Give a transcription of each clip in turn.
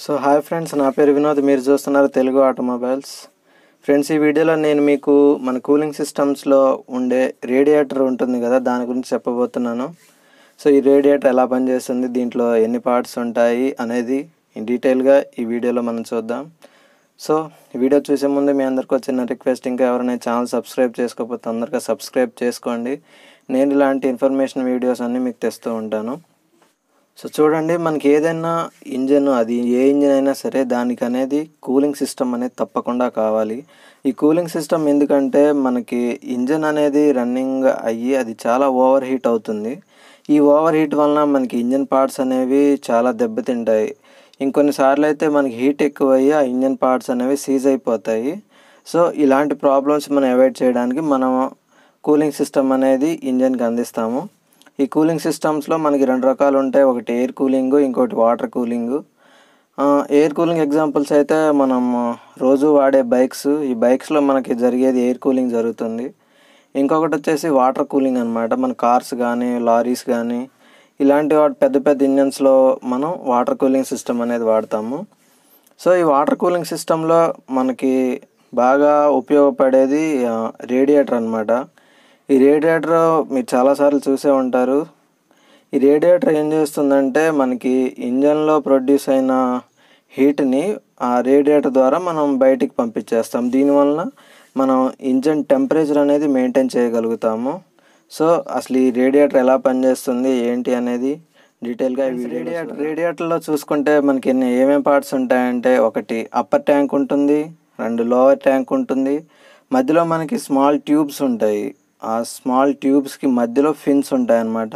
so hi friends నా పేరు వినోద్ మీరు చూస్తున్నారు తెలుగు ఆటోమొబైల్స్ ఫ్రెండ్స్ ఈ వీడియోలో నేను మీకు మన కూలింగ్ సిస్టమ్స్లో ఉండే రేడియేటర్ ఉంటుంది కదా దాని గురించి చెప్పబోతున్నాను సో ఈ రేడియేటర్ ఎలా పనిచేస్తుంది దీంట్లో ఎన్ని పార్ట్స్ ఉంటాయి అనేది డీటెయిల్గా ఈ వీడియోలో మనం చూద్దాం సో ఈ వీడియో చూసే ముందు మీ అందరికీ వచ్చిన రిక్వెస్ట్ ఇంకా ఎవరైనా ఛానల్ సబ్స్క్రైబ్ చేసుకోకపోతే తొందరగా సబ్స్క్రైబ్ చేసుకోండి నేను ఇలాంటి ఇన్ఫర్మేషన్ వీడియోస్ అన్నీ మీకు తెస్తూ ఉంటాను సో చూడండి మనకి ఏదైనా ఇంజన్ అది ఏ ఇంజన్ అయినా సరే దానికి అనేది కూలింగ్ సిస్టమ్ అనేది తప్పకుండా కావాలి ఈ కూలింగ్ సిస్టమ్ ఎందుకంటే మనకి ఇంజన్ అనేది రన్నింగ్ అయ్యి అది చాలా ఓవర్ హీట్ అవుతుంది ఈ ఓవర్ హీట్ వలన మనకి ఇంజన్ పార్ట్స్ అనేవి చాలా దెబ్బతింటాయి ఇంకొన్నిసార్లు అయితే మనకి హీట్ ఎక్కువయ్యి ఆ ఇంజన్ పార్ట్స్ అనేవి సీజ్ అయిపోతాయి సో ఇలాంటి ప్రాబ్లమ్స్ మనం అవాయిడ్ చేయడానికి మనం కూలింగ్ సిస్టమ్ అనేది ఇంజన్కి అందిస్తాము ఈ కూలింగ్ సిస్టమ్స్లో మనకి రెండు రకాలు ఉంటాయి ఒకటి ఎయిర్ కూలింగ్ ఇంకోటి water cooling air cooling examples అయితే మనం రోజు వాడే బైక్స్ ఈ బైక్స్లో మనకి జరిగేది ఎయిర్ కూలింగ్ జరుగుతుంది ఇంకొకటి వచ్చేసి వాటర్ కూలింగ్ అనమాట మన కార్స్ కానీ లారీస్ కానీ ఇలాంటి వాటి పెద్ద పెద్ద ఇంజన్స్లో మనం వాటర్ కూలింగ్ సిస్టమ్ అనేది వాడతాము సో ఈ వాటర్ కూలింగ్ సిస్టంలో మనకి బాగా ఉపయోగపడేది రేడియేటర్ అనమాట ఈ రేడియేటర్ మీరు చాలాసార్లు చూసే ఉంటారు ఈ రేడియేటర్ ఏం చేస్తుందంటే మనకి ఇంజన్లో ప్రొడ్యూస్ అయిన హీట్ని ఆ రేడియేటర్ ద్వారా మనం బయటికి పంపించేస్తాం దీనివలన మనం ఇంజన్ టెంపరేచర్ అనేది మెయింటైన్ చేయగలుగుతాము సో అసలు ఈ రేడియేటర్ ఎలా పనిచేస్తుంది ఏంటి అనేది డీటెయిల్గా ఈ రేడియేటర్ రేడియేటర్లో చూసుకుంటే మనకి ఎన్ని ఏమేమి పార్ట్స్ ఉంటాయంటే ఒకటి అప్పర్ ట్యాంక్ ఉంటుంది రెండు లోవర్ ట్యాంక్ ఉంటుంది మధ్యలో మనకి స్మాల్ ట్యూబ్స్ ఉంటాయి ఆ స్మాల్ ట్యూబ్స్కి మధ్యలో ఫిన్స్ ఉంటాయి అన్నమాట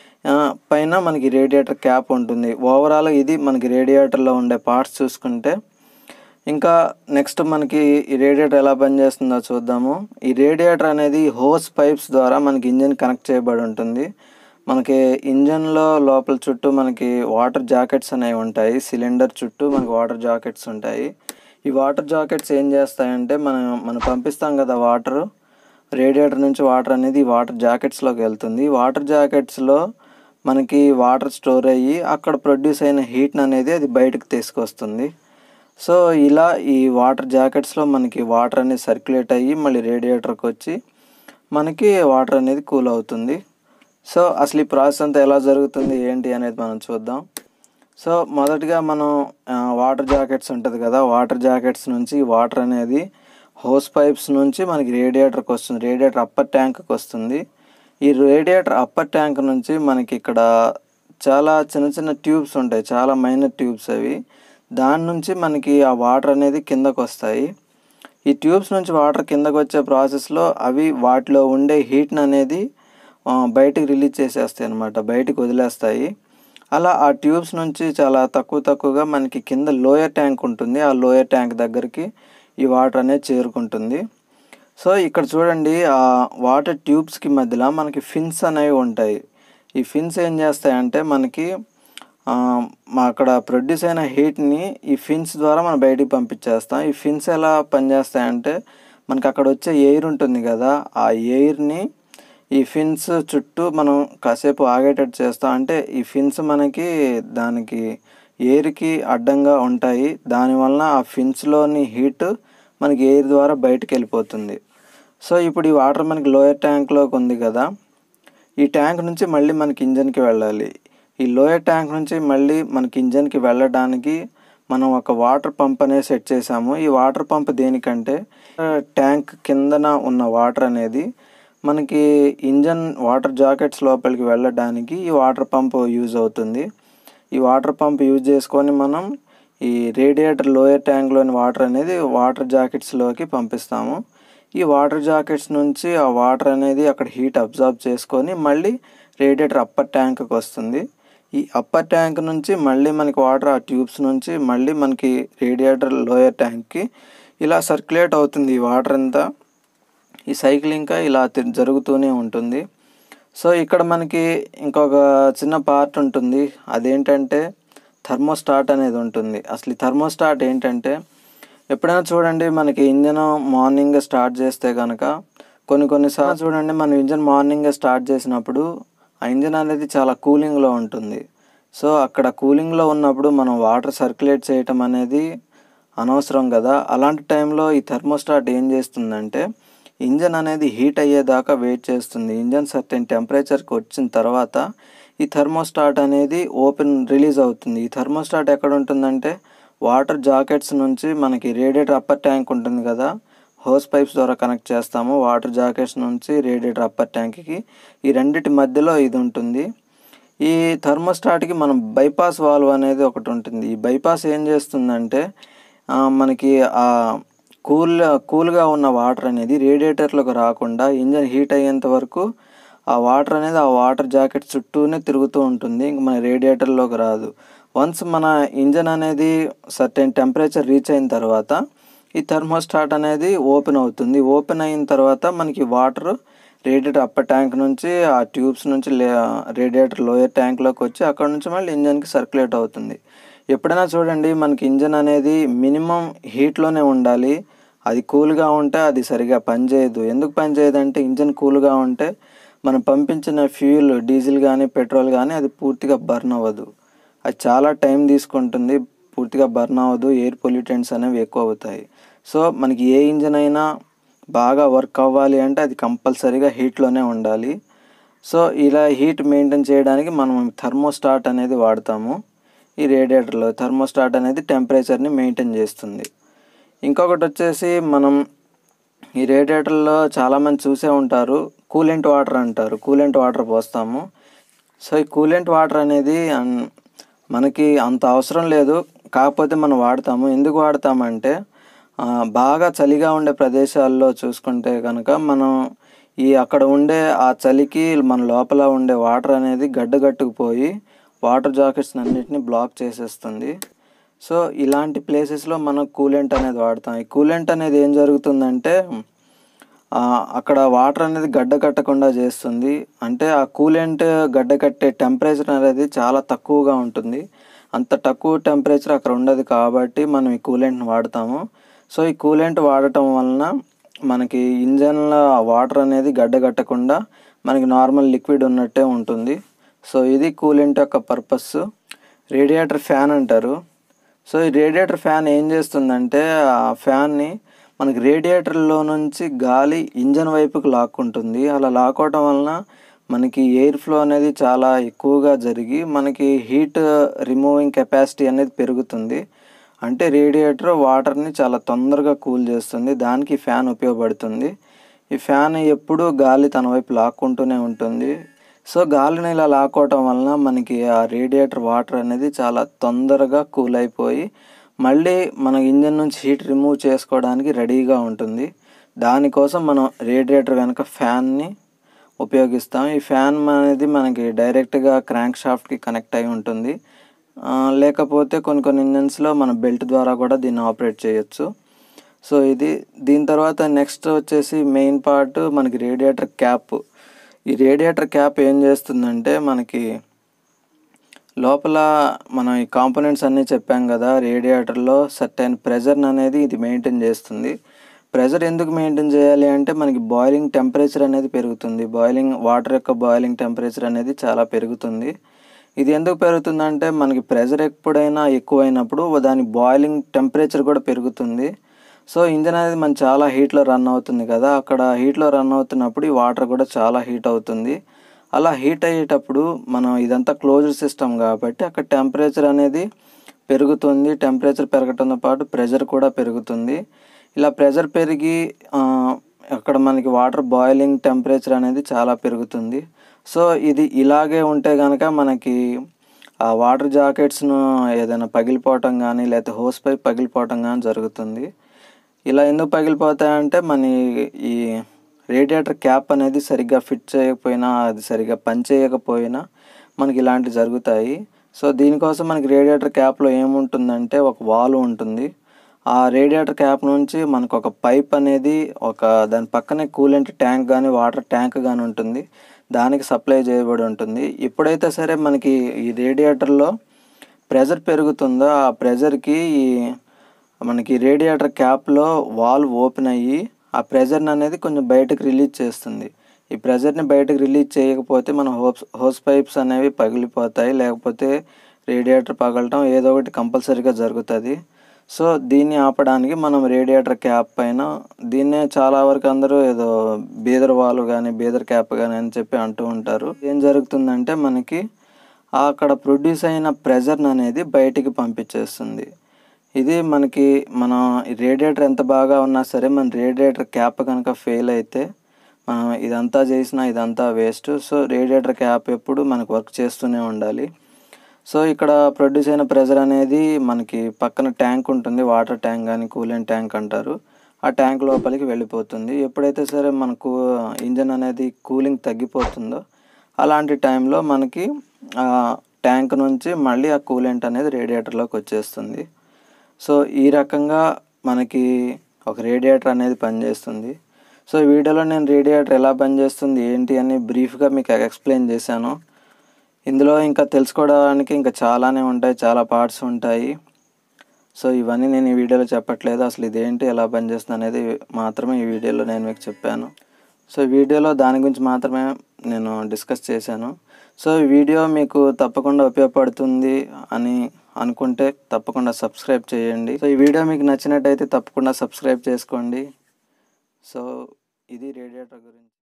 పైన మనకి రేడియేటర్ క్యాప్ ఉంటుంది ఓవరాల్ ఇది మనకి రేడియేటర్లో ఉండే పార్ట్స్ చూసుకుంటే ఇంకా నెక్స్ట్ మనకి ఈ రేడియేటర్ ఎలా పనిచేస్తుందో చూద్దాము ఈ రేడియేటర్ అనేది హోస్ పైప్స్ ద్వారా మనకి ఇంజన్ కనెక్ట్ చేయబడి ఉంటుంది మనకి ఇంజన్లో లోపల చుట్టూ మనకి వాటర్ జాకెట్స్ అనేవి ఉంటాయి సిలిండర్ చుట్టూ మనకి వాటర్ జాకెట్స్ ఉంటాయి ఈ వాటర్ జాకెట్స్ ఏం చేస్తాయంటే మనం మనం పంపిస్తాం కదా వాటర్ రేడియేటర్ నుంచి వాటర్ అనేది వాటర్ జాకెట్స్లోకి వెళ్తుంది వాటర్ జాకెట్స్లో మనకి వాటర్ స్టోర్ అయ్యి అక్కడ ప్రొడ్యూస్ అయిన హీట్ అనేది అది బయటకు తీసుకొస్తుంది సో ఇలా ఈ వాటర్ జాకెట్స్లో మనకి వాటర్ అనేది సర్క్యులేట్ అయ్యి మళ్ళీ రేడియేటర్కి వచ్చి మనకి వాటర్ అనేది కూల్ అవుతుంది సో అసలు ఈ ప్రాసెస్ అంతా ఎలా జరుగుతుంది ఏంటి అనేది మనం చూద్దాం సో మొదటిగా మనం వాటర్ జాకెట్స్ ఉంటుంది కదా వాటర్ జాకెట్స్ నుంచి వాటర్ అనేది హోస్ పైప్స్ నుంచి మనకి రేడియేటర్కి వస్తుంది రేడియేటర్ అప్పర్ ట్యాంక్కి వస్తుంది ఈ రేడియేటర్ అప్పర్ ట్యాంక్ నుంచి మనకి ఇక్కడ చాలా చిన్న చిన్న ట్యూబ్స్ ఉంటాయి చాలా మైనర్ ట్యూబ్స్ అవి దాని నుంచి మనకి ఆ వాటర్ అనేది కిందకు వస్తాయి ఈ ట్యూబ్స్ నుంచి వాటర్ కిందకు వచ్చే ప్రాసెస్లో అవి వాటిలో ఉండే హీట్ని అనేది బయటికి రిలీజ్ చేసేస్తాయి అనమాట బయటికి వదిలేస్తాయి అలా ఆ ట్యూబ్స్ నుంచి చాలా తక్కువ తక్కువగా మనకి కింద లోయర్ ట్యాంక్ ఉంటుంది ఆ లోయర్ ట్యాంక్ దగ్గరికి ఈ వాటర్ అనేది చేరుకుంటుంది సో ఇక్కడ చూడండి ఆ వాటర్ ట్యూబ్స్కి మధ్యలో మనకి ఫిన్స్ అనేవి ఉంటాయి ఈ ఫిన్స్ ఏం చేస్తాయంటే మనకి మా అక్కడ ప్రొడ్యూస్ అయిన హీట్ని ఈ ఫిన్స్ ద్వారా మనం బయటికి పంపించేస్తాం ఈ ఫిన్స్ ఎలా పనిచేస్తాయంటే మనకి అక్కడ వచ్చే ఎయిర్ ఉంటుంది కదా ఆ ఎయిర్ని ఈ ఫిన్స్ చుట్టూ మనం కాసేపు ఆగేటట్టు చేస్తాం అంటే ఈ ఫిన్స్ మనకి దానికి ఎయిర్కి అడ్డంగా ఉంటాయి దానివలన ఆ ఫిన్స్లోని హీట్ మనకి ఎయిర్ ద్వారా బయటకు వెళ్ళిపోతుంది సో ఇప్పుడు ఈ వాటర్ మనకి లోయర్ ట్యాంక్లోకి ఉంది కదా ఈ ట్యాంక్ నుంచి మళ్ళీ మనకి ఇంజన్కి వెళ్ళాలి ఈ లోయర్ ట్యాంక్ నుంచి మళ్ళీ మనకి ఇంజన్కి వెళ్ళడానికి మనం ఒక వాటర్ పంప్ అనేది సెట్ చేసాము ఈ వాటర్ పంప్ దేనికంటే ట్యాంక్ కిందన ఉన్న వాటర్ అనేది మనకి ఇంజన్ వాటర్ జాకెట్స్ లోపలికి వెళ్ళడానికి ఈ వాటర్ పంప్ యూజ్ అవుతుంది ఈ వాటర్ పంప్ యూజ్ చేసుకొని మనం ఈ రేడియేటర్ లోయర్ ట్యాంక్లోని వాటర్ అనేది వాటర్ జాకెట్స్లోకి పంపిస్తాము ఈ వాటర్ జాకెట్స్ నుంచి ఆ వాటర్ అనేది అక్కడ హీట్ అబ్జార్బ్ చేసుకొని మళ్ళీ రేడియేటర్ అప్పర్ ట్యాంక్కి వస్తుంది ఈ అప్పర్ ట్యాంక్ నుంచి మళ్ళీ మనకి వాటర్ ఆ ట్యూబ్స్ నుంచి మళ్ళీ మనకి రేడియేటర్ లోయర్ ట్యాంక్కి ఇలా సర్క్యులేట్ అవుతుంది ఈ వాటర్ అంతా ఈ సైకిల్ ఇంకా ఇలా జరుగుతూనే ఉంటుంది సో ఇక్కడ మనకి ఇంకొక చిన్న పార్ట్ ఉంటుంది అదేంటంటే థర్మోస్టాట్ అనేది ఉంటుంది అసలు ఈ థర్మోస్టాట్ ఏంటంటే ఎప్పుడైనా చూడండి మనకి ఇంజన్ మార్నింగ్ స్టార్ట్ చేస్తే కనుక కొన్ని కొన్నిసార్లు చూడండి మనం ఇంజన్ మార్నింగ్ స్టార్ట్ చేసినప్పుడు ఆ ఇంజన్ అనేది చాలా కూలింగ్లో ఉంటుంది సో అక్కడ కూలింగ్లో ఉన్నప్పుడు మనం వాటర్ సర్క్యులేట్ చేయటం అనేది అనవసరం కదా అలాంటి టైంలో ఈ థర్మోస్టాట్ ఏం చేస్తుందంటే ఇంజన్ అనేది హీట్ అయ్యేదాకా వెయిట్ చేస్తుంది ఇంజన్ సర్టెన్ టెంపరేచర్కి వచ్చిన తర్వాత ఈ థర్మోస్టాట్ అనేది ఓపెన్ రిలీజ్ అవుతుంది ఈ థర్మోస్టాట్ ఎక్కడ ఉంటుందంటే వాటర్ జాకెట్స్ నుంచి మనకి రేడియేటర్ అప్పర్ ట్యాంక్ ఉంటుంది కదా హోస్ పైప్స్ ద్వారా కనెక్ట్ చేస్తాము వాటర్ జాకెట్స్ నుంచి రేడియేటర్ అప్పర్ ట్యాంక్కి ఈ రెండిటి మధ్యలో ఇది ఉంటుంది ఈ థర్మోస్టాట్కి మనం బైపాస్ వాల్వ్ అనేది ఒకటి ఉంటుంది ఈ బైపాస్ ఏం చేస్తుందంటే ఆ, మనకి ఆ కూల్ కూల్గా ఉన్న వాటర్ అనేది రేడియేటర్లకు రాకుండా ఇంజన్ హీట్ అయ్యేంత వరకు ఆ వాటర్ అనేది ఆ వాటర్ జాకెట్ చుట్టూనే తిరుగుతూ ఉంటుంది ఇంక మన రేడియేటర్లోకి రాదు వన్స్ మన ఇంజన్ అనేది సర్టెన్ టెంపరేచర్ రీచ్ అయిన తర్వాత ఈ థర్మోస్టాట్ అనేది ఓపెన్ అవుతుంది ఓపెన్ అయిన తర్వాత మనకి వాటర్ రేడియేటర్ అప్పర్ ట్యాంక్ నుంచి ఆ ట్యూబ్స్ నుంచి లే రేడియేటర్ లోయర్ ట్యాంక్లోకి వచ్చి అక్కడ నుంచి మళ్ళీ ఇంజన్కి సర్క్యులేట్ అవుతుంది ఎప్పుడైనా చూడండి మనకి ఇంజన్ అనేది మినిమం హీట్లోనే ఉండాలి అది కూల్గా ఉంటే అది సరిగా పనిచేయదు ఎందుకు పనిచేయదు అంటే ఇంజన్ కూల్గా ఉంటే మనం పంపించిన ఫ్యూయల్ డీజిల్ కానీ పెట్రోల్ కానీ అది పూర్తిగా బర్న్ అవ్వదు అది చాలా టైం తీసుకుంటుంది పూర్తిగా బర్న్ అవ్వదు ఎయిర్ పొల్యూటెంట్స్ అనేవి ఎక్కువ అవుతాయి సో మనకి ఏ ఇంజన్ అయినా బాగా వర్క్ అవ్వాలి అంటే అది కంపల్సరీగా హీట్లోనే ఉండాలి సో ఇలా హీట్ మెయింటైన్ చేయడానికి మనం థర్మోస్టాట్ అనేది వాడతాము ఈ రేడియేటర్లో థర్మోస్టాట్ అనేది టెంపరేచర్ని మెయింటైన్ చేస్తుంది ఇంకొకటి వచ్చేసి మనం ఈ రేడియేటర్లో చాలామంది చూసే ఉంటారు కూలెంట్ వాటర్ అంటారు కూలెంట్ వాటర్ పోస్తాము సో ఈ కూలెంట్ వాటర్ అనేది అన్- మనకి అంత అవసరం లేదు కాకపోతే మనం వాడతాము ఎందుకు వాడతామంటే ఆ, బాగా చలిగా ఉండే ప్రదేశాల్లో చూసుకుంటే కనుక మనం ఈ అక్కడ ఉండే ఆ చలికి మన లోపల ఉండే వాటర్ అనేది గడ్డగట్టుకుపోయి వాటర్ జాకెట్స్ అన్నిటిని బ్లాక్ చేసేస్తుంది సో ఇలాంటి ప్లేసెస్లో మనం కూలెంట్ అనేది వాడతాం ఈ కూలెంట్ అనేది ఏం జరుగుతుందంటే ఆ, అక్కడ వాటర్ అనేది గడ్డ కట్టకుండా చేస్తుంది అంటే ఆ కూలెంట్ గడ్డ కట్టే టెంపరేచర్ అనేది చాలా తక్కువగా ఉంటుంది అంత తక్కువ టెంపరేచర్ అక్కడ ఉండదు కాబట్టి మనం ఈ కూలెంట్ని వాడతాము సో ఈ కూలెంట్ వాడటం వలన మనకి ఇంజన్ల వాటర్ అనేది గడ్డ కట్టకుండా మనకి నార్మల్ లిక్విడ్ ఉన్నట్టే ఉంటుంది సో ఇది కూలెంట్ యొక్క పర్పస్ రేడియేటర్ ఫ్యాన్ అంటారు సో ఈ రేడియేటర్ ఫ్యాన్ ఏం చేస్తుందంటే ఆ ఫ్యాన్ని మనకి రేడియేటర్లో నుంచి గాలి ఇంజన్ వైపుకి లాక్కుంటుంది అలా లాక్కోవటం వలన మనకి ఎయిర్ ఫ్లో అనేది చాలా ఎక్కువగా జరిగి మనకి హీట్ రిమూవింగ్ కెపాసిటీ అనేది పెరుగుతుంది అంటే రేడియేటర్ వాటర్ని చాలా తొందరగా కూల్ చేస్తుంది దానికి ఫ్యాన్ ఉపయోగపడుతుంది ఈ ఫ్యాన్ ఎప్పుడూ గాలి తన వైపు లాక్కుంటూనే ఉంటుంది సో గాలిని ఇలా లాక్కోవటం వలన మనకి ఆ రేడియేటర్ వాటర్ అనేది చాలా తొందరగా కూల్ అయిపోయి మళ్ళీ మన ఇంజన్ నుంచి హీట్ రిమూవ్ చేసుకోవడానికి రెడీగా ఉంటుంది దానికోసం మనం రేడియేటర్ వెనక ఫ్యాన్ని ఉపయోగిస్తాం ఈ ఫ్యాన్ అనేది మనకి డైరెక్ట్గా క్రాంక్ షాఫ్ట్కి కనెక్ట్ అయి ఉంటుంది ఆ, లేకపోతే కొన్ని కొన్ని ఇంజన్స్లో మన బెల్ట్ ద్వారా కూడా దీన్ని ఆపరేట్ చేయొచ్చు సో ఇది దీని తర్వాత నెక్స్ట్ వచ్చేసి మెయిన్ పార్ట్ మనకి రేడియేటర్ క్యాప్ ఈ రేడియేటర్ క్యాప్ ఏం చేస్తుందంటే మనకి లోపల మనం ఈ కాంపోనెంట్స్ అన్నీ చెప్పాం కదా రేడియేటర్లో సర్టైన్ ప్రెజర్ అనేది ఇది మెయింటైన్ చేస్తుంది ప్రెజర్ ఎందుకు మెయింటైన్ చేయాలి అంటే మనకి బాయిలింగ్ టెంపరేచర్ అనేది పెరుగుతుంది బాయిలింగ్ వాటర్ యొక్క బాయిలింగ్ టెంపరేచర్ అనేది చాలా పెరుగుతుంది ఇది ఎందుకు పెరుగుతుందంటే మనకి ప్రెజర్ ఎప్పుడైనా ఎక్కువైనప్పుడు దాని బాయిలింగ్ టెంపరేచర్ కూడా పెరుగుతుంది సో ఇంజన్ అనేది మన చాలా హీట్లో రన్ అవుతుంది కదా అక్కడ హీట్లో రన్ అవుతున్నప్పుడు ఈ వాటర్ కూడా చాలా హీట్ అవుతుంది అలా హీట్ అయ్యేటప్పుడు మనం ఇదంతా క్లోజ్డ్ సిస్టమ్ కాబట్టి అక్కడ టెంపరేచర్ అనేది పెరుగుతుంది టెంపరేచర్ పెరగటంతో పాటు ప్రెషర్ కూడా పెరుగుతుంది ఇలా ప్రెషర్ పెరిగి ఆ, అక్కడ మనకి వాటర్ బాయిలింగ్ టెంపరేచర్ అనేది చాలా పెరుగుతుంది సో ఇది ఇలాగే ఉంటే కనుక మనకి ఆ వాటర్ జాకెట్స్ను ఏదైనా పగిలిపోవటం కానీ లేకపోతే హోస్ పైప్ పగిలిపోవటం కానీ జరుగుతుంది ఇలా ఎందుకు పగిలిపోతాయంటే మన ఈ- ఈ రేడియేటర్ క్యాప్ అనేది సరిగ్గా ఫిట్ చేయకపోయినా అది సరిగ్గా పని చేయకపోయినా మనకి ఇలాంటివి జరుగుతాయి సో దీనికోసం మనకి రేడియేటర్ క్యాప్లో ఏముంటుందంటే ఒక వాల్వ్ ఉంటుంది ఆ రేడియేటర్ క్యాప్ నుంచి మనకు ఒక పైప్ అనేది ఒక దాని పక్కనే కూలెంట్ ట్యాంక్ కానీ వాటర్ ట్యాంక్ కానీ ఉంటుంది దానికి సప్లై చేయబడి ఉంటుంది ఎప్పుడైతే సరే మనకి ఈ రేడియేటర్లో ప్రెజర్ పెరుగుతుందో ఆ ప్రెజర్కి ఈ మనకి రేడియేటర్ క్యాప్లో వాల్వ్ ఓపెన్ అయ్యి ఆ ప్రెజర్ని అనేది కొంచెం బయటకు రిలీజ్ చేస్తుంది ఈ ప్రెజర్ని బయటకు రిలీజ్ చేయకపోతే మన హోస్ హోస్ పైప్స్ అనేవి పగిలిపోతాయి లేకపోతే రేడియేటర్ పగలటం ఏదో ఒకటి కంపల్సరీగా జరుగుతుంది సో దీన్ని ఆపడానికి మనం రేడియేటర్ క్యాప్ పైన దీన్నే చాలా వరకు అందరూ ఏదో బీదర్ వాల్వ్ కానీ బీదర్ క్యాప్ కానీ అని చెప్పి అంటూ ఉంటారు ఏం జరుగుతుందంటే మనకి అక్కడ ప్రొడ్యూస్ అయిన ప్రెజర్ అనేది బయటికి పంపించేస్తుంది ఇది మనకి మన రేడియేటర్ ఎంత బాగా ఉన్నా సరే మన రేడియేటర్ క్యాప్ కనుక ఫెయిల్ అయితే మనం ఇదంతా చేసినా ఇదంతా వేస్ట్ సో రేడియేటర్ క్యాప్ ఎప్పుడు మనకు వర్క్ చేస్తూనే ఉండాలి సో ఇక్కడ ప్రొడ్యూస్ అయిన ప్రెజర్ అనేది మనకి పక్కన ట్యాంక్ ఉంటుంది వాటర్ ట్యాంక్ కానీ కూలింగ్ ట్యాంక్ అంటారు ఆ ట్యాంక్ లోపలికి వెళ్ళిపోతుంది ఎప్పుడైతే సరే మనకు ఇంజన్ అనేది కూలింగ్ తగ్గిపోతుందో అలాంటి టైంలో మనకి ఆ ట్యాంక్ నుంచి మళ్ళీ ఆ కూలెంట్ అనేది రేడియేటర్లోకి వచ్చేస్తుంది సో ఈ రకంగా మనకి ఒక రేడియేటర్ అనేది పనిచేస్తుంది సో ఈ వీడియోలో నేను రేడియేటర్ ఎలా పనిచేస్తుంది ఏంటి అని బ్రీఫ్గా మీకు ఎక్స్ప్లెయిన్ చేశాను ఇందులో ఇంకా తెలుసుకోవడానికి ఇంకా చాలానే ఉంటాయి చాలా పార్ట్స్ ఉంటాయి సో ఇవన్నీ నేను ఈ వీడియోలో చెప్పట్లేదు అసలు ఇదేంటి ఎలా పనిచేస్తుంది అనేది మాత్రమే ఈ వీడియోలో నేను మీకు చెప్పాను సో ఈ వీడియోలో దాని గురించి మాత్రమే నేను డిస్కస్ చేశాను సో ఈ వీడియో మీకు తప్పకుండా ఉపయోగపడుతుంది అని అనుకుంటే తప్పకుండా సబ్స్క్రైబ్ చేయండి సో ఈ వీడియో మీకు నచ్చినట్టయితే తప్పకుండా సబ్స్క్రైబ్ చేసుకోండి సో ఇది రేడియేటర్ గురించి